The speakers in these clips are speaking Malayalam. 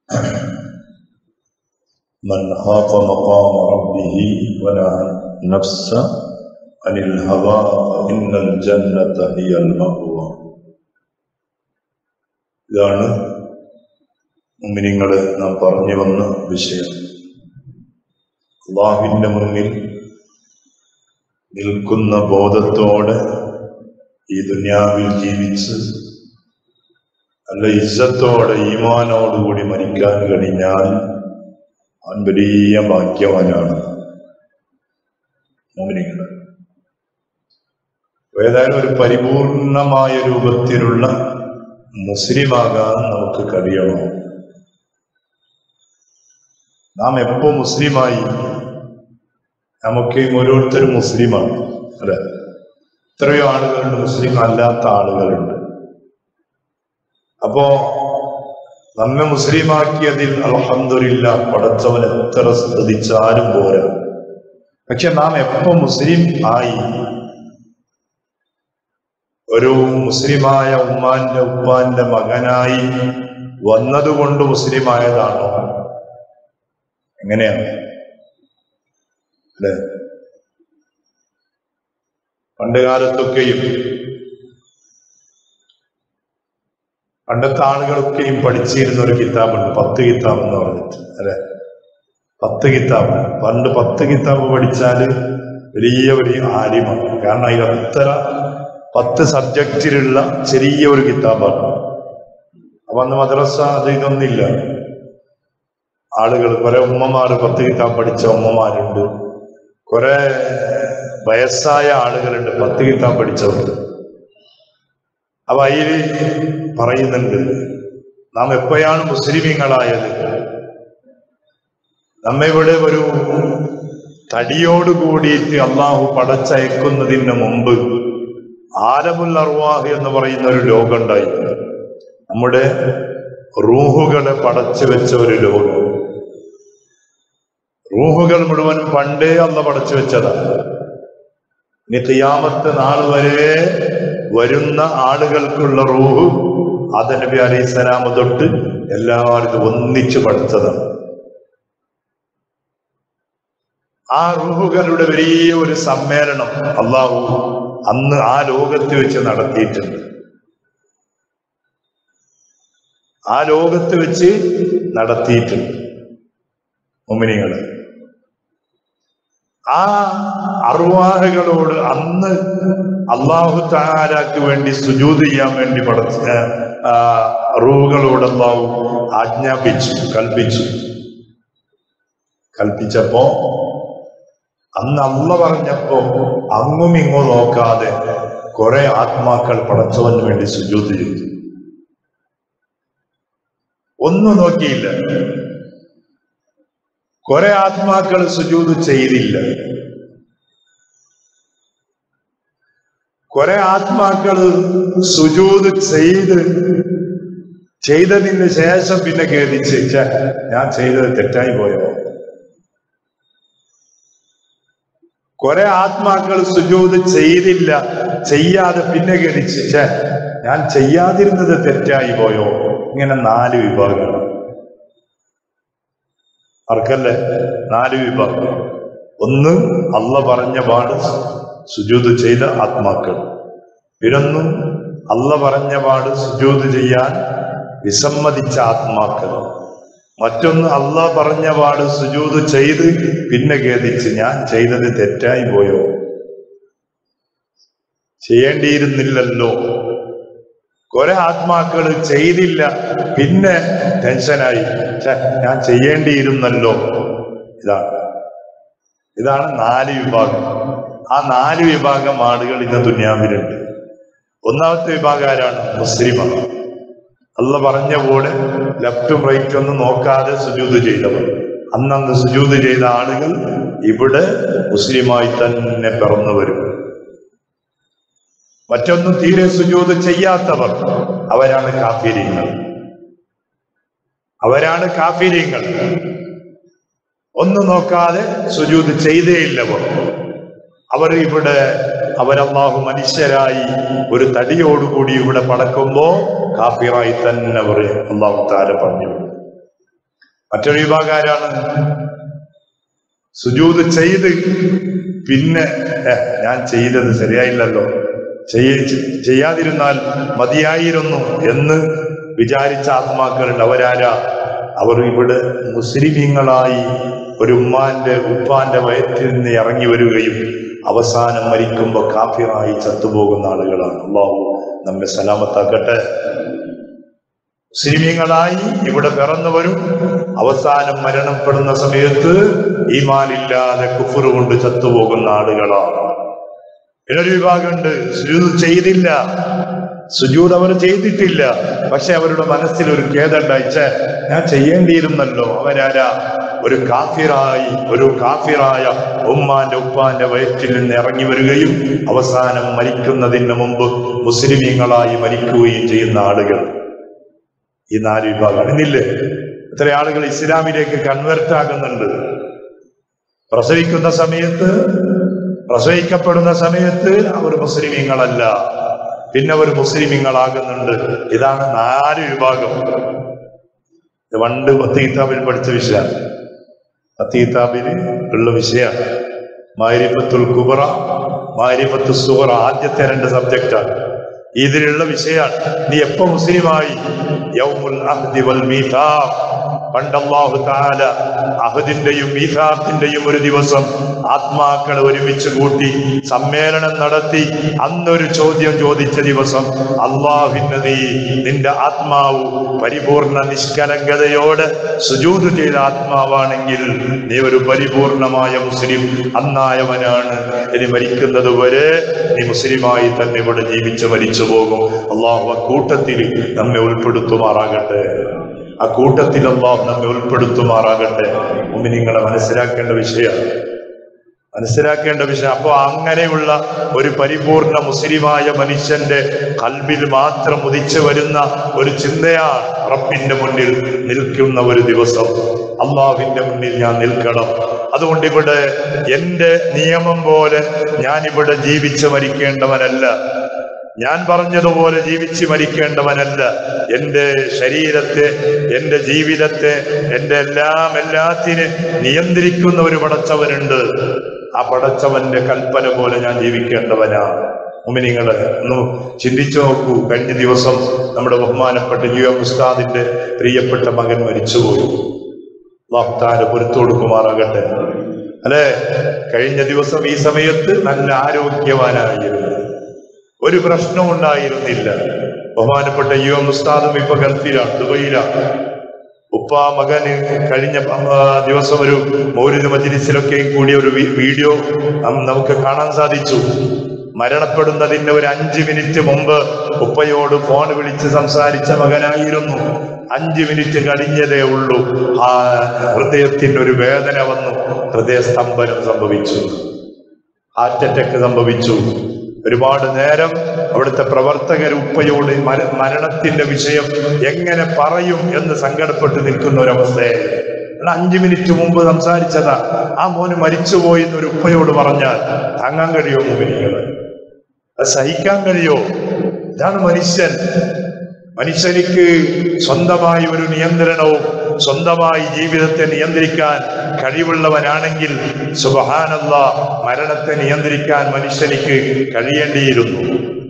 من خاف مقام ربه ونهى النفس عن الهوى فإن الجنة هي المأوى ഇതാണ് മുമ്പിനിങ്ങള് നാം പറഞ്ഞു വന്ന വിഷയം അള്ളാഹുവിന്റെ മുന്നിൽ നിൽക്കുന്ന ബോധത്തോടെ ഈ ദുനിയാവിൽ ജീവിച്ച് നല്ല ഇജ്ജത്തോടെ ഈമാനോടുകൂടി മരിക്കാൻ കഴിഞ്ഞാൽ അവൻ വലിയ ഭാഗ്യവാനാണ് മോമിനിങ്ങൾ ഏതായാലും ഒരു പരിപൂർണമായ രൂപത്തിലുള്ള മുസ്ലിമാകാൻ നമുക്ക് കഴിയണം നാം എപ്പോ മുസ്ലിമായി നമുക്ക് ഓരോരുത്തരും മുസ്ലിമാണ് അല്ലെ എത്രയോ ആളുകളുണ്ട് മുസ്ലിം അല്ലാത്ത ആളുകളുണ്ട് അപ്പോ നമ്മെ മുസ്ലിമാക്കിയതിൽ അലഹമില്ല പടച്ചവൻ എത്ര ശ്രദ്ധിച്ചാലും പോരാ പക്ഷെ നാം എപ്പോ മുസ്ലിം ആയി ഒരു മുസ്ലിമായ ഉമ്മാന്റെ ഉപ്പാന്റെ മകനായി വന്നതുകൊണ്ട് മുസ്ലിമായതാണോ എങ്ങനെയാണ് അല്ലെ പണ്ട് കാലത്തൊക്കെയും പണ്ടത്തെ ആളുകളൊക്കെയും പഠിച്ചിരുന്ന ഒരു കിതാബുണ്ട് പത്ത് കിതാബ് എന്ന് പറഞ്ഞിട്ട് അല്ലെ പത്ത് കിതാബ് പണ്ട് പത്ത് കിതാബ് പഠിച്ചാല് വലിയ ഒരു ആര്യമാണ് കാരണം അതിൽ അത്ര പത്ത് സബ്ജക്റ്റിലുള്ള ചെറിയ ഒരു കിതാബാണ് അപ്പൊ അന്ന് മദ്രസ അത് ഇതൊന്നില്ല ആളുകൾ കുറെ ഉമ്മമാര് പത്ത് കിതാബ് പഠിച്ച ഉമ്മമാരുണ്ട് കുറെ വയസ്സായ ആളുകളുണ്ട് പത്ത് കിതാബ് പഠിച്ചവരുണ്ട് അപ്പൊ അതിൽ പറയുന്നുണ്ട് നാം എപ്പോഴാണ് മുസ്ലിമീങ്ങളായത് നമ്മിവിടെ ഒരു തടിയോട് കൂടിയിട്ട് അള്ളാഹു പടച്ചയക്കുന്നതിന് മുമ്പ് ആലമുൽ അർവാഹ് എന്ന് പറയുന്ന ഒരു ലോകം ഉണ്ടായി നമ്മുടെ റൂഹുകളെ പടച്ചു വെച്ച ഒരു ലോകം റൂഹുകൾ മുഴുവൻ പണ്ടേ അല്ല പടച്ചു വെച്ചതാണ് ഇനി തിയാമത്ത് നാൾ വരെ വരുന്ന ആളുകൾക്കുള്ള റൂഹ് ആദനബി അലൈഹി സ്വലാമ തൊട്ട് എല്ലാവരും ഒന്നിച്ചു പഠിച്ചതാണ് ആ റൂഹുകളുടെ വലിയ ഒരു സമ്മേളനം അള്ളാഹു അന്ന് ആ ലോകത്ത് വെച്ച് നടത്തിയിട്ടുണ്ട് ആ ലോകത്ത് വെച്ച് നടത്തിയിട്ടുണ്ട് മുമിനികള് ആ അറുവാഹകളോട് അന്ന് അള്ളാഹു താരാക്ക് വേണ്ടി സുജൂത് ചെയ്യാൻ വേണ്ടി പടച്ച റൂഹുകളോട് അള്ളാഹു ആജ്ഞാപിച്ചു കൽപ്പിച്ചു കൽപ്പിച്ചപ്പോ അന്ന് അള്ള പറഞ്ഞപ്പോ അങ്ങും ഇങ്ങോ നോക്കാതെ കുറെ ആത്മാക്കൾ പടച്ചവന് വേണ്ടി സുജൂത് ചെയ്തു ഒന്നും നോക്കിയില്ല കുറെ ആത്മാക്കൾ സുജൂത് ചെയ്തില്ല കുറെ ആത്മാക്കൾ സുജൂത് ചെയ്ത് ചെയ്തതിന് ശേഷം പിന്നെ ഖേദിച്ച് "ഛെ, ഞാൻ ചെയ്തത് തെറ്റായി പോയോ കുറെ ആത്മാക്കൾ സുജൂത് ചെയ്തില്ല ചെയ്യാതെ പിന്നെ ഖേദിച്ച് "ഛെ, ഞാൻ ചെയ്യാതിരുന്നത് തെറ്റായി പോയോ ഇങ്ങനെ നാല് വിഭാഗങ്ങൾ ആർക്കല്ലേ നാല് വിഭാഗം ഒന്ന് അല്ല പറഞ്ഞ പാട് സുജൂത് ചെയ്ത ആത്മാക്കൾ പിന്നൊന്നും അല്ല പറഞ്ഞ പാട് സുജൂത് ചെയ്യാൻ വിസമ്മതിച്ച ആത്മാക്കൾ മറ്റൊന്ന് അല്ല പറഞ്ഞ പാട് സുജൂത് ചെയ്ത് പിന്നെ ഖേദിച്ച് ഞാൻ ചെയ്തത് തെറ്റായി പോയോ ചെയ്യേണ്ടിയിരുന്നില്ലല്ലോ കുറെ ആത്മാക്കൾ ചെയ്തില്ല പിന്നെ ടെൻഷനായി ഛെ, ഞാൻ ചെയ്യേണ്ടിയിരുന്നല്ലോ ഇതാണ് ഇതാണ് നാല് വിഭാഗം ആ നാല് വിഭാഗം ആളുകൾ ഇന്ന് ദുനിയാവിലുണ്ട് ഒന്നാമത്തെ വിഭാഗം ആരാണ് മുസ്ലിമാണ് അല്ല പറഞ്ഞ പോലെ ലെഫ്റ്റും റൈറ്റും ഒന്നും നോക്കാതെ സുജൂത് ചെയ്തവർ അന്നന്ന് സുജൂത് ചെയ്ത ആളുകൾ ഇവിടെ മുസ്ലിമായി തന്നെ പിറന്നു വരും മറ്റൊന്നും തീരെ സുജൂത് ചെയ്യാത്തവർ അവരാണ് കാഫിര്യങ്ങൾ അവരാണ് കാഫിര്യങ്ങൾ ഒന്നും നോക്കാതെ സുജൂത് ചെയ്തേയില്ലവർ അവർ ഇവിടെ അവരല്ലാഹു മനുഷ്യരായി ഒരു തടിയോടുകൂടി ഇവിടെ പടക്കുമ്പോ കാഫിറായി തന്നെ അവർ അള്ളാഹു താര പറഞ്ഞു മറ്റൊരു വിഭാഗം ആരാണ് സുജൂത് ചെയ്ത് പിന്നെ "ഏ, ഞാൻ ചെയ്തത് ശരിയായില്ലല്ലോ ചെയ്യ- ചെയ്യാതിരുന്നാൽ മതിയായിരുന്നു എന്ന് വിചാരിച്ച ആത്മാക്കളുണ്ട് അവരാരാ അവർ ഇവിടെ മുസ്ലിമീങ്ങളായി ഒരു ഉമ്മാന്റെ ഉപ്പാന്റെ വയറ്റിൽ നിന്ന് ഇറങ്ങി വരികയും അവസാനം മരിക്കുമ്പോൾ കാഫിറായി ചത്തുപോകുന്ന ആളുകളാണ് അള്ളാഹു നമ്മെ സലാമത്താക്കട്ടെ മുസ്ലിമീങ്ങളായി ഇവിടെ പിറന്നവരും അവസാനം മരണപ്പെടുന്ന സമയത്ത് ഈമാനില്ലാതെ കുഫർ കൊണ്ട് ചത്തുപോകുന്ന ആളുകളാണ് ഇതൊരു വിഭാഗമുണ്ട് സുജൂദ് ചെയ്തില്ല സുജൂദ് അവർ ചെയ്തിട്ടില്ല പക്ഷെ അവരുടെ മനസ്സിൽ ഒരു ഖേദമുണ്ടായിച്ച ഞാൻ ചെയ്യേണ്ടിയിരുന്നല്ലോ അവരാരാ ഒരു കാഫിറായി ഒരു കാഫിറായ ഉമ്മാന്റെ ഉപ്പാന്റെ വയറ്റിൽ നിന്ന് ഇറങ്ങി വരികയും അവസാനം മരിക്കുന്നതിന് മുമ്പ് മുസ്ലിമീങ്ങളായി മരിക്കുകയും ചെയ്യുന്ന ആളുകൾ ഈ നാല് വിഭാഗമാണ് ഇന്നില്ലേ എത്ര ആളുകൾ ഇസ്ലാമിലേക്ക് കൺവെർട്ട് ആകുന്നുണ്ട് പ്രസവിക്കുന്ന സമയത്ത് പ്രസവിക്കപ്പെടുന്ന സമയത്ത് അവർ മുസ്ലിമീങ്ങളല്ല പിന്നെ അവർ മുസ്ലിമീങ്ങളാകുന്നുണ്ട് ഇതാണ് നാല് വിഭാഗം ഇത് പണ്ട് പത്ത് കിതാബിൽ പഠിച്ച വിഷയമാണ് പത്ത് കിതാബിൽ ഉള്ള വിഷയമാണ് മാരിഫത്തുൽ കുബറ മാരിഫത്തു സുഹറ ആദ്യത്തെ രണ്ട് സബ്ജക്റ്റാണ് ഇതിലുള്ള വിഷയമാണ് നീ എപ്പോ മുസ്ലിമായി യൗമുൽ അഹ്ദി വൽ മീഥാഖ് പണ്ട് അല്ലാഹു തആല അഹദിന്റെയും മീഥാഖിന്റെയും ഒരു ദിവസം ആത്മാക്കളെ ഒരുമിച്ച് കൂട്ടി സമ്മേളനം നടത്തി അന്നൊരു ചോദ്യം ചോദിച്ച ദിവസം അള്ളാഹുവിന് നീ നിന്റെ ആത്മാവ് പരിപൂർണ നിഷ്കലങ്കതയോടെ സുജൂത് ചെയ്ത ആത്മാവാണെങ്കിൽ നീ ഒരു പരിപൂർണമായ മുസ്ലിം അന്നായവനാണ് ഇനി മരിക്കുന്നത് വരെ നീ മുസ്ലിമായി തന്നെ ഇവിടെ ജീവിച്ച് മരിച്ചു പോകും അള്ളാഹു ആ കൂട്ടത്തിൽ നമ്മെ ഉൾപ്പെടുത്തുമാറാകട്ടെ ആ കൂട്ടത്തിൽ അള്ളാഹു നമ്മെ ഉൾപ്പെടുത്തുമാറാകട്ടെ മുമ്പ് നിങ്ങളെ മനസ്സിലാക്കേണ്ട വിഷയമാണ് മനസ്സിലാക്കേണ്ട വിഷയം അപ്പൊ അങ്ങനെയുള്ള ഒരു പരിപൂർണ മുസ്ലിമായ മനുഷ്യന്റെ കൽബിൽ മാത്രം ഉദിച്ചു വരുന്ന ഒരു ചിന്തയാണ് റബ്ബിന്റെ മുന്നിൽ നിൽക്കുന്ന ഒരു ദിവസം അള്ളാഹുവിന്റെ മുന്നിൽ ഞാൻ നിൽക്കണം അതുകൊണ്ട് ഇവിടെ എന്റെ നിയമം പോലെ ഞാൻ ഇവിടെ ജീവിച്ച് മരിക്കേണ്ടവനല്ല ഞാൻ പറഞ്ഞതുപോലെ ജീവിച്ച് മരിക്കേണ്ടവനല്ല എൻ്റെ ശരീരത്തെ എൻ്റെ ജീവിതത്തെ എൻ്റെ എല്ലാം എല്ലാത്തിനെ നിയന്ത്രിക്കുന്ന ഒരു പടച്ചവനുണ്ട് ആ പടച്ചവന്റെ കൽപ്പന പോലെ ഞാൻ ജീവിക്കേണ്ടവനാണ് മുമിനിങ്ങളെ ഒന്ന് ചിന്തിച്ചു നോക്കൂ കഴിഞ്ഞ ദിവസം നമ്മുടെ ബഹുമാനപ്പെട്ട യു എം ഉസ്താദിന്റെ പ്രിയപ്പെട്ട മകൻ മരിച്ചുപോയി വാക്താര പൊരുത്തു കൊടുക്കുമാറാകട്ടെ അല്ലെ കഴിഞ്ഞ ദിവസം ഈ സമയത്ത് നല്ല ആരോഗ്യവാനായിരുന്നു ഒരു പ്രശ്നവും ഉണ്ടായിരുന്നില്ല ബഹുമാനപ്പെട്ട യു എം ഉസ്താദും ഇപ്പൊ ഗൾഫിലാണ് ദുബൈയിലാണ് ഉപ്പ മകന് കഴിഞ്ഞ ആ, ദിവസം ഒരു മൗലിക മജിലിസിലൊക്കെ കൂടിയ ഒരു വി- വീഡിയോ നം- നമുക്ക് കാണാൻ സാധിച്ചു മരണപ്പെടുന്നതിന് ഒരു അഞ്ച് മിനിറ്റ് മുമ്പ് ഉപ്പയോട് ഫോൺ വിളിച്ച് സംസാരിച്ച മകനായിരുന്നു അഞ്ച് മിനിറ്റ് കഴിഞ്ഞതേ ഉള്ളൂ ആ ഹൃദയത്തിന് ഒരു വേദന വന്നു ഹൃദയസ്തംഭനം സംഭവിച്ചു ഹാർട്ട് അറ്റാക്ക് സംഭവിച്ചു ഒരുപാട് നേരം അവിടുത്തെ പ്രവർത്തകർ ഉപ്പയോട് മര- മരണത്തിന്റെ വിഷയം എങ്ങനെ പറയും എന്ന് സങ്കടപ്പെട്ട് നിൽക്കുന്ന ഒരവസ്ഥയായി എന്നാൽ അഞ്ചു മിനിറ്റ് മുമ്പ് സംസാരിച്ചതാ ആ മോന് മരിച്ചുപോയി എന്ന് ഒരു ഉപ്പയോട് പറഞ്ഞാൽ താങ്ങാൻ കഴിയോ മോമിനികള് അത് സഹിക്കാൻ കഴിയോ ഇതാണ് മനുഷ്യൻ മനുഷ്യനിക്ക് സ്വന്തമായി ഒരു നിയന്ത്രണവും സ്വന്തമായി ജീവിതത്തെ നിയന്ത്രിക്കാൻ കഴിവുള്ളവനാണെങ്കിൽ സുബഹാനല്ല മരണത്തെ നിയന്ത്രിക്കാൻ മനുഷ്യനിക്ക് കഴിയേണ്ടിയിരുന്നു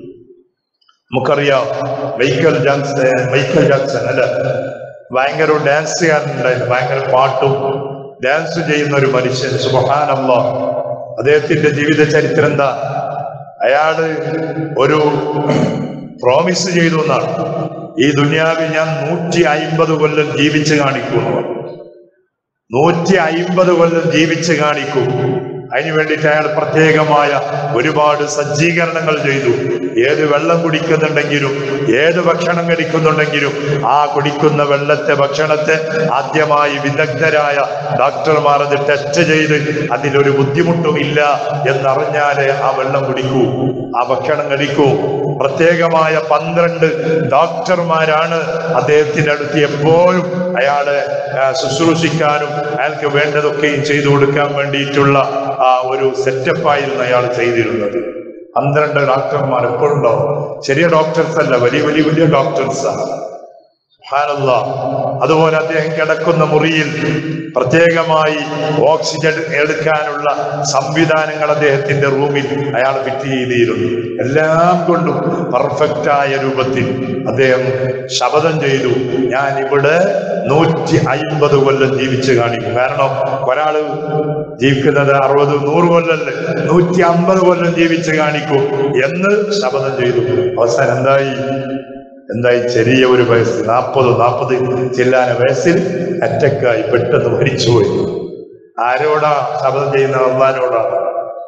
നമുക്കറിയാം മൈക്കൽ ജാക്സൺ മൈക്കൽ ജാക്സൺ അല്ല ഭയങ്കര ഒരു ഡാൻസുകാരനുണ്ടായിരുന്നു ഭയങ്കര പാട്ടും ഡാൻസ് ചെയ്യുന്ന ഒരു മനുഷ്യൻ സുബഹാനല്ല അദ്ദേഹത്തിന്റെ ജീവിത ചരിത്രം എന്താ അയാള് ഒരു പ്രോമിസ് ചെയ്തു എന്നാണ് ഈ ദുനിയാവിൽ ഞാൻ നൂറ്റി അയിമ്പത് കൊല്ലം ജീവിച്ച് കാണിക്കുന്നു നൂറ്റി അയിമ്പത് കൊല്ലം ജീവിച്ച് കാണിക്കും അതിനു വേണ്ടിയിട്ട് അയാൾ പ്രത്യേകമായ ഒരുപാട് സജ്ജീകരണങ്ങൾ ചെയ്തു ഏത് വെള്ളം കുടിക്കുന്നുണ്ടെങ്കിലും ഏത് ഭക്ഷണം കഴിക്കുന്നുണ്ടെങ്കിലും ആ കുടിക്കുന്ന വെള്ളത്തെ ഭക്ഷണത്തെ ആദ്യമായി വിദഗ്ധരായ ഡോക്ടർമാർ അത് ടെസ്റ്റ് ചെയ്ത് അതിലൊരു ബുദ്ധിമുട്ടുമില്ല എന്നറിഞ്ഞാലേ ആ വെള്ളം കുടിക്കൂ ആ ഭക്ഷണം കഴിക്കൂ പ്രത്യേകമായ പന്ത്രണ്ട് ഡോക്ടർമാരാണ് അദ്ദേഹത്തിന്റെ അടുത്ത് എപ്പോഴും അയാളെ ആ, ശുശ്രൂഷിക്കാനും അയാൾക്ക് വേണ്ടതൊക്കെയും ചെയ്തു കൊടുക്കാൻ വേണ്ടിയിട്ടുള്ള ആ ഒരു സെറ്റപ്പായിരുന്നു അയാൾ ചെയ്തിരുന്നത് പന്ത്രണ്ട് ഡോക്ടർമാർ എപ്പോഴുണ്ടാവും ചെറിയ ഡോക്ടേഴ്സ് അല്ല വലിയ വലിയ വലിയ ഡോക്ടേഴ്സാണ് സുബ്ഹാനല്ലാ. അതുപോലെ അദ്ദേഹം കിടക്കുന്ന മുറിയിൽ പ്രത്യേകമായി ഓക്സിജൻ എടുക്കാനുള്ള സംവിധാനങ്ങൾ അദ്ദേഹത്തിന്റെ റൂമിൽ അയാൾ ഫിറ്റ് ചെയ്തിരുന്നു എല്ലാം കൊണ്ടും പെർഫെക്റ്റായ രൂപത്തിൽ അദ്ദേഹം ശപഥം ചെയ്തു ഞാൻ ഇവിടെ നൂറ്റി അയിമ്പത് കൊല്ലം ജീവിച്ച് കാണിക്കും കാരണം ഒരാള് ജീവിക്കുന്നത് അറുപത് നൂറ് കൊല്ലല്ലേ നൂറ്റി അമ്പത് കൊല്ലം ജീവിച്ച് കാണിക്കും എന്ന് ശപഥം ചെയ്തു അവസാനം എന്തായി എന്തായി ചെറിയ ഒരു വയസ്സ് നാൽപ്പത് നാൽപ്പത് ചില്ലാന വയസ്സിൽ അറ്റക്കായി പെട്ടെന്ന് മരിച്ചുപോയി ആരോടാ ശപഥം ചെയ്യുന്ന അള്ളഹാനോടാണ്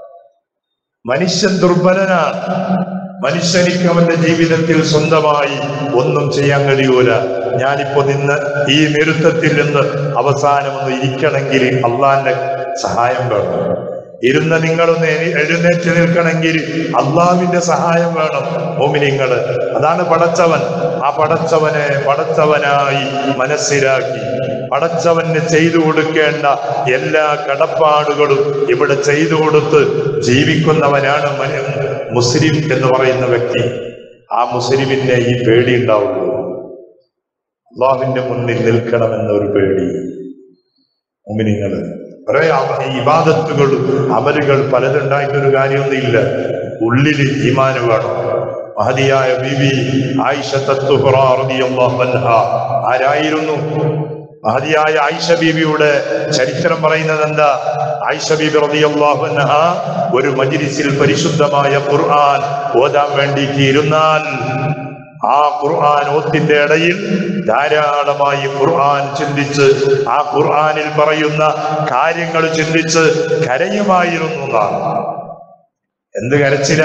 മനുഷ്യൻ ദുർബലനാണ് മനുഷ്യനിക്ക് അവന്റെ ജീവിതത്തിൽ സ്വന്തമായി ഒന്നും ചെയ്യാൻ കഴിയൂല ഞാനിപ്പോ നിന്ന് ഈ നിരുത്തത്തിൽ നിന്ന് അവസാനം ഒന്ന് ഇരിക്കണമെങ്കിൽ അള്ളാന്റെ സഹായം വേണം ഇരുന്ന നിങ്ങളൊന്ന് എഴു- എഴുന്നേറ്റ് നിൽക്കണമെങ്കിൽ അള്ളാവിന്റെ സഹായം വേണം മോമിനിങ്ങള് അതാണ് പടച്ചവൻ ആ പടച്ചവനെ പടച്ചവനായി മനസ്സിലാക്കി പടച്ചവന് ചെയ്തു കൊടുക്കേണ്ട എല്ലാ കടപ്പാടുകളും ഇവിടെ ചെയ്തു കൊടുത്ത് ജീവിക്കുന്നവനാണ് മന- മുസ്ലിം എന്ന് പറയുന്ന വ്യക്തി ആ മുസ്ലിമിനെ ഈ പേടി ഉണ്ടാവുള്ളൂ അള്ളാഹുവിന്റെ മുന്നിൽ നിൽക്കണമെന്ന ഒരു പേടി മുമിനിങ്ങള് കുറെ അവ- ഈ ഇബാദത്തുകൾ അമലുകൾ പലതുണ്ടായിട്ടൊരു കാര്യമൊന്നുമില്ല ഉള്ളിൽ ഈമാന് വേണം മഹതിയായ ബിബി ആയിഷ തത്തുഹറ റളിയല്ലാഹു അൻഹ ആരായിരുന്നു മഹതിയായ ആയിഷ ബീബിയുടെ ചരിത്രം പറയുന്നത് എന്താ ആയിഷ ബീബി റളിയല്ലാഹു അൻഹ ഒരു മജ്ലിസിൽ പരിശുദ്ധമായ ഖുർആൻ ഓതാൻ വേണ്ടിയിട്ട് ഇരുന്നാൽ ആ ഖുർആൻ ഓത്തിന്റെ ഇടയിൽ ധാരാളമായി ഖുർആൻ ചിന്തിച്ച് ആ ഖുർആനിൽ പറയുന്ന കാര്യങ്ങൾ ചിന്തിച്ച് കരയുമായിരുന്നു നാം എന്ത് കരച്ചില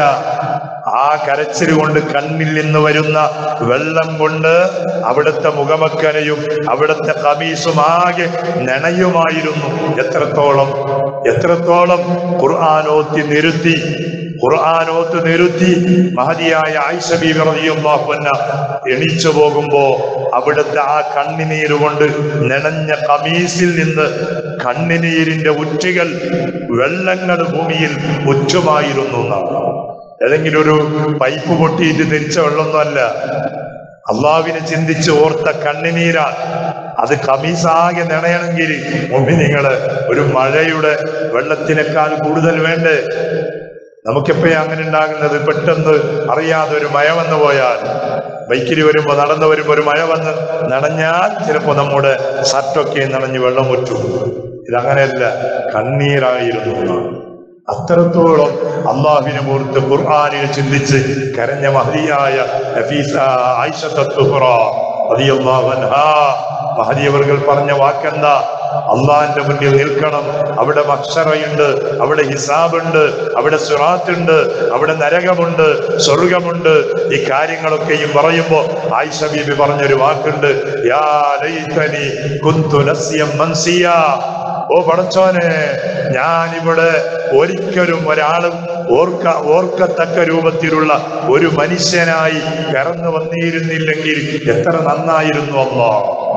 ആ കരച്ചിൽ കൊണ്ട് കണ്ണിൽ നിന്ന് വരുന്ന വെള്ളം കൊണ്ട് അവിടുത്തെ മുഖമക്കനയും അവിടുത്തെ കമീസും ആകെ നനയുമായിരുന്നു എത്രത്തോളം എത്രത്തോളം ഖുർആാനോത്തി നിരുത്തി ഖുർആാനോത്ത് നിരുത്തി മഹതിയായ ആയിഷ ബീവി റളിയല്ലാഹു അൻഹ എണീച്ചു പോകുമ്പോ അവിടുത്തെ ആ കണ്ണിനീര് കൊണ്ട് നനഞ്ഞ കമീസിൽ നിന്ന് കണ്ണിനീരിന്റെ ഉറ്റുകൾ വെള്ളങ്ങൾ ഭൂമിയിൽ ഉറ്റുമായിരുന്നു എന്നാണ് ഏതെങ്കിലും ഒരു പൈപ്പ് പൊട്ടിയിട്ട് തിരിച്ച വെള്ളമൊന്നുമല്ല അള്ളാവിനെ ചിന്തിച്ച് ഓർത്ത കണ്ണിനീരാണ് അത് കമീസാകെ നിണയണമെങ്കിൽ മുമ്പിൽ നിങ്ങള് ഒരു മഴയുടെ വെള്ളത്തിനേക്കാൾ കൂടുതൽ വേണ്ടേ നമുക്കെപ്പോഴും അങ്ങനെ ഉണ്ടാകുന്നത് പെട്ടെന്ന് അറിയാതെ ഒരു മഴ വന്നു പോയാൽ ബൈക്കിൽ വരുമ്പോ നടന്നു വരുമ്പോ ഒരു മഴ വന്ന് നനഞ്ഞാൽ ചിലപ്പോ നമ്മുടെ ഷർട്ടൊക്കെ നനഞ്ഞ് വെള്ളം മുറ്റും ഇതങ്ങനെയല്ല കണ്ണീരായിരുന്നു എന്നാണ്. അത്രത്തോളം അള്ളാഹുവിനെ ഓർത്ത് ഖുർആാനിൽ ചിന്തിച്ച് കരഞ്ഞ മഹതിയായ നഫീസ ആയിഷ തത്തുഹുറ റളിയല്ലാഹു അൻഹാ മഹദിയവർകൾ പറഞ്ഞ വാക്കെന്താ അള്ളാഹിന്റെ മുന്നിൽ നിൽക്കണം അവിടെ മക്ഷറയുണ്ട് അവിടെ ഹിസാബുണ്ട് അവിടെ സുറാത്തുണ്ട് അവിടെ നരകമുണ്ട് സ്വർഗമുണ്ട് ഈ കാര്യങ്ങളൊക്കെയും പറയുമ്പോ ആയിഷ ബീബി പറഞ്ഞൊരു വാക്കുണ്ട് യാ ലൈതനി കുന്തു നസ്യം മൻസിയാ ഓ പടച്ചോനെ ഞാനിവിടെ ഒരിക്കലും ഒരാളും ഓർക്ക ഓർക്കത്തക്ക രൂപത്തിലുള്ള ഒരു മനുഷ്യനായി പിറന്നു വന്നിരുന്നില്ലെങ്കിൽ എത്ര നന്നായിരുന്നു അല്ലോ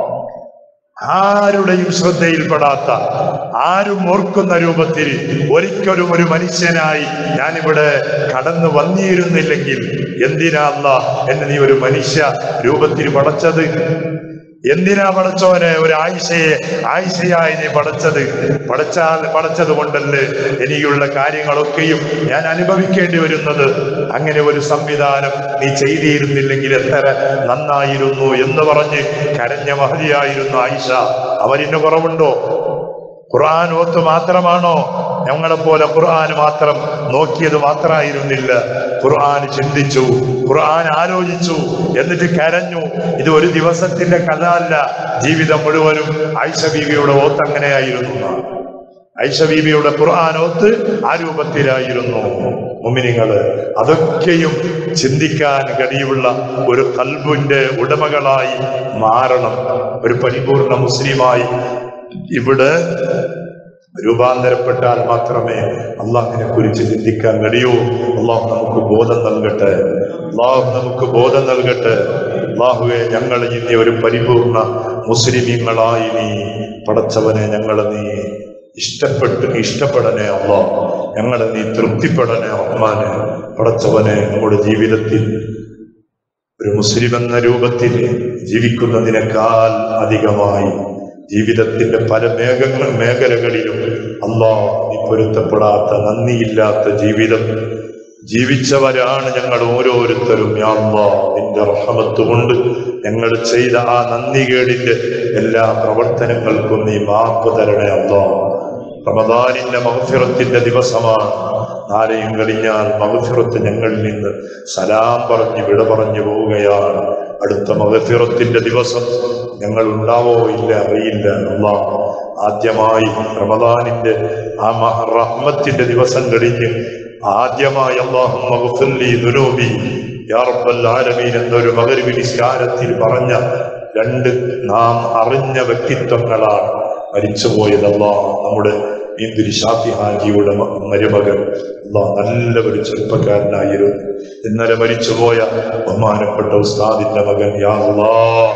ആരുടെയും ശ്രദ്ധയിൽപ്പെടാത്ത ആരും ഓർക്കുന്ന രൂപത്തിൽ ഒരിക്കലും ഒരു മനുഷ്യനായി ഞാനിവിടെ കടന്നു വന്നിരുന്നില്ലെങ്കിൽ എന്തിനാ അല്ല എന്നെ നീ ഒരു മനുഷ്യ രൂപത്തിൽ പടച്ചത് എന്തിനാ പടച്ചോനെ ഒരു ആയിഷയെ ആയിഷയായി നീ പടച്ചത് പടച്ചാൽ പടച്ചത് കൊണ്ടല്ലേ എനിക്കുള്ള കാര്യങ്ങളൊക്കെയും ഞാൻ അനുഭവിക്കേണ്ടി വരുന്നത് അങ്ങനെ ഒരു സംവിധാനം നീ ചെയ്തിരുന്നില്ലെങ്കിൽ എത്ര നന്നായിരുന്നു എന്ന് പറഞ്ഞ് കരഞ്ഞ മഹതിയായിരുന്നു ആയിഷ അവരിന് കുറവുണ്ടോ ഖുർആൻ ഓത്ത് മാത്രമാണോ ഞങ്ങളെ പോലെ ഖുർആൻ മാത്രം നോക്കിയത് മാത്രമായിരുന്നില്ല ഖുർആൻ ചിന്തിച്ചു ഖുർആൻ ആലോചിച്ചു എന്നിട്ട് കരഞ്ഞു ഇത് ഒരു ദിവസത്തിന്റെ കഥ അല്ല ജീവിതം മുഴുവനും ആയിഷ ബീവിയുടെ ഓത്ത് അങ്ങനെയായിരുന്നു എന്നാണ്. ആയിഷ ബീവിയുടെ ഖുർആൻ ഓത്ത് ആ രൂപത്തിലായിരുന്നു മുമിനിങ്ങള് അതൊക്കെയും ചിന്തിക്കാൻ കഴിയുള്ള ഒരു കൽബിന്റെ ഉടമകളായി മാറണം ഒരു പരിപൂർണ മുസ്ലിമായി ഇവിടെ രൂപാന്തരപ്പെട്ടാൽ മാത്രമേ അള്ളാഹിനെ കുറിച്ച് ചിന്തിക്കാൻ കഴിയൂ അള്ളാഹു നമുക്ക് ബോധം നൽകട്ടെ അള്ളാഹു നമുക്ക് ബോധം നൽകട്ടെ അള്ളാഹുവെ ഞങ്ങൾ ഇനി ഒരു പരിപൂർണ മുസ്ലിമീങ്ങളായി നീ പടച്ചവനെ ഞങ്ങളെ നീ ഇഷ്ടപ്പെട്ട് ഇഷ്ടപ്പെടണേ അള്ളാഹ് ഞങ്ങളെ നീ തൃപ്തിപ്പെടണേ റഹ്മാനെ പടച്ചവനെ നമ്മുടെ ജീവിതത്തിൽ ഒരു മുസ്ലിം എന്ന രൂപത്തിൽ ജീവിക്കുന്നതിനേക്കാൾ അധികമായി ജീവിതത്തിന്റെ പല മേഘങ്ങൾ മേഖലകളിലും അള്ളാ നീ പൊരുത്തപ്പെടാത്ത നന്ദിയില്ലാത്ത ജീവിതം ജീവിച്ചവരാണ് ഞങ്ങൾ ഓരോരുത്തരും യാ അല്ലാ നിന്റെ റഹമത്ത് കൊണ്ട് ഞങ്ങൾ ചെയ്ത ആ നന്ദികേടിന്റെ എല്ലാ പ്രവർത്തനങ്ങൾക്കും നീ മാപ്പ് തരണേ അല്ലാ റമദാനിന്റെ മഹഫിറത്തിന്റെ ദിവസമാണ് നാളെയും കഴിഞ്ഞാൽ മഹഫിറത്ത് ഞങ്ങളിൽ നിന്ന് സലാം പറഞ്ഞ് വിട പറഞ്ഞു പോവുകയാണ് അടുത്ത മഹഫിറത്തിന്റെ ദിവസം ഞങ്ങൾ ഉണ്ടാവോ ഇല്ല അറിയില്ല അല്ലാ ആദ്യമായി റമദാനിന്റെ ആ മഹ- റഹ്മത്തിന്റെ ദിവസം കഴിഞ്ഞ് ആദ്യമായി അള്ളാഹു മഗ്ഫിർലി ദുനൂബി യാ റബ്ബൽ ആലമീൻ എന്നൊരു മകരിബി നിസ്കാരത്തിൽ പറഞ്ഞ രണ്ട് നാം അറിഞ്ഞ വ്യക്തിത്വങ്ങളാണ് മരിച്ചുപോയതല്ല നമ്മുടെ ഇന്ദിരി ഷാഫി ഹാജിയുടെ മ- മരുമകൻ അല്ലാ നല്ല ഒരു ചെറുപ്പക്കാരനായിരുന്നു ഇന്നലെ മരിച്ചുപോയ ബഹുമാനപ്പെട്ട ഉസ്താദിന്റെ മകൻ യാ അല്ലാ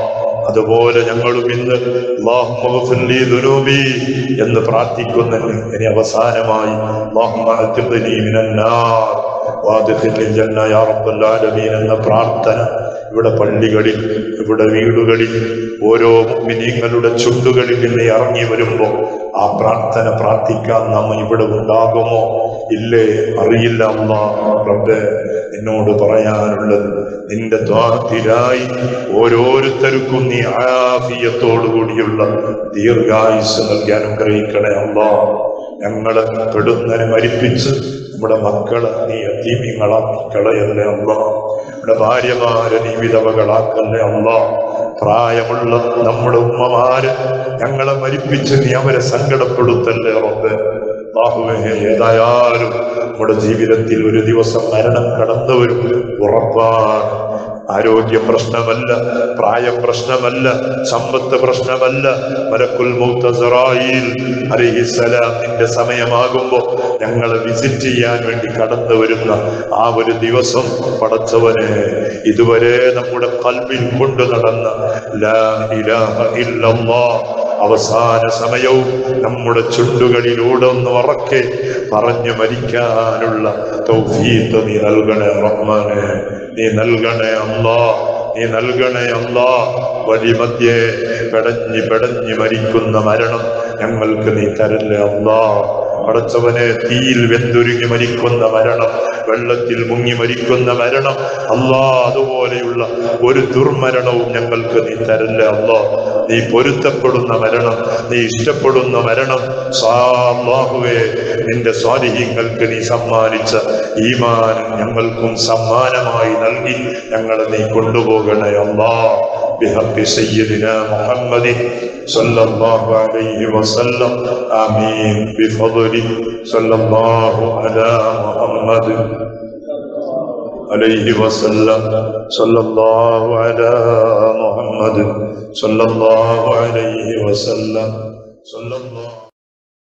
അതുപോലെ ഞങ്ങളും ഇന്ന് അല്ലാഹുമ്മ ഗ്ഫിർലി ദുനൂബി എന്ന് പ്രാർത്ഥിക്കുന്നുണ്ട് ഇനി അവസാനമായി അല്ലാഹുമ്മ അത്ഖിനി മിനന്നാർ വാദ്ഖിൽനി ജന്ന യാ റബ്ബൽ ആലമീൻ എന്ന പ്രാർത്ഥന ഇവിടെ പള്ളികളിൽ ഇവിടെ വീടുകളിൽ ഓരോ മുഅ്മിനീങ്ങളുടെ ചുണ്ടുകളിൽ നിന്ന് ഇറങ്ങി വരുമ്പോൾ ആ പ്രാർത്ഥന പ്രാർത്ഥിക്കാൻ നമ്മ ഇവിടെ ഉണ്ടാകുമോ ഇല്ലേ അറിയില്ല അല്ലാ റബ്ബേ നിന്നോട് പറയാനുള്ളത് നിന്റെ ദ്വാരത്തിലായി ഓരോരുത്തർക്കും നീ ആഫിയത്തോടുകൂടിയുള്ള ദീർഘായുസ് നൽകി അനുഗ്രഹിക്കണേ അല്ലാ ഞങ്ങളെ പെടുന്നതിനെ മരിപ്പിച്ച് നമ്മുടെ മക്കളെ നീ അധീമ്യങ്ങളാക്കി കളയല്ലേ അല്ല നമ്മുടെ ഭാര്യമാരെ നീ വിധവകളാക്കല്ലേ അല്ല പ്രായമുള്ള നമ്മുടെ ഉമ്മമാര് ഞങ്ങളെ മരിപ്പിച്ച് നീ അവരെ സങ്കടപ്പെടുത്തല്ലേ റബ്ബേ ബാഹുവേ ഏതായാലും നമ്മുടെ ജീവിതത്തിൽ ഒരു ദിവസം മരണം കടന്നു വരും ഉറപ്പാണ് ആരോഗ്യ പ്രശ്നമല്ല പ്രായം പ്രശ്നമല്ല സമ്പത്ത് പ്രശ്നമല്ല മലക്കുൽ മൗത്തസറായിൽ അലഹിസലാം നിന്റെ സമയമാകുമ്പോ ഞങ്ങളെ വിസിറ്റ് ചെയ്യാൻ വേണ്ടി കടന്നു വരുന്ന ആ ഒരു ദിവസം പടച്ചവനെ ഇതുവരെ നമ്മുടെ കൽവിൽ കൊണ്ടു നടന്ന ലാ ഇലാഹ ഇല്ലല്ലാഹ് അവസാന സമയവും നമ്മുടെ ചുണ്ടുകളിലൂടെ ഒന്ന് ഉറക്കെ പറഞ്ഞു മരിക്കാനുള്ള തൗഫീഖ് നീ നൽകണേ റഹ്മാനെ നീ നൽകണേ അല്ലാ നീ നൽകണേ അല്ലാ വഴിമധ്യേ പെടഞ്ഞ് പെടഞ്ഞ് മരിക്കുന്ന മരണം ഞങ്ങൾക്ക് നീ തരല്ലേ അല്ലാ പടച്ചവനെ തീയിൽ വെന്തുരുങ്ങി മരിക്കുന്ന മരണം വെള്ളത്തിൽ മുങ്ങി മരിക്കുന്ന മരണം അല്ലാ അതുപോലെയുള്ള ഒരു ദുർമരണവും ഞങ്ങൾക്ക് നീ തരല്ലേ അല്ലാ നീ പൊരുത്തപ്പെടുന്ന മരണം നീ ഇഷ്ടപ്പെടുന്ന മരണം സാഹുവേ നിന്റെ സ്വാധീനങ്ങൾക്ക് നീ സമ്മാനിച്ച ഈമാൻ ഞങ്ങൾക്കും സമ്മാനമായി നൽകി ഞങ്ങളെ നീ കൊണ്ടുപോകണേ അല്ലാ بحق سيدنا محمد صلى الله عليه وسلم آمين بفضله صلى الله على محمد عليه وسلم صلى الله على محمد صلى الله عليه وسلم صلى الله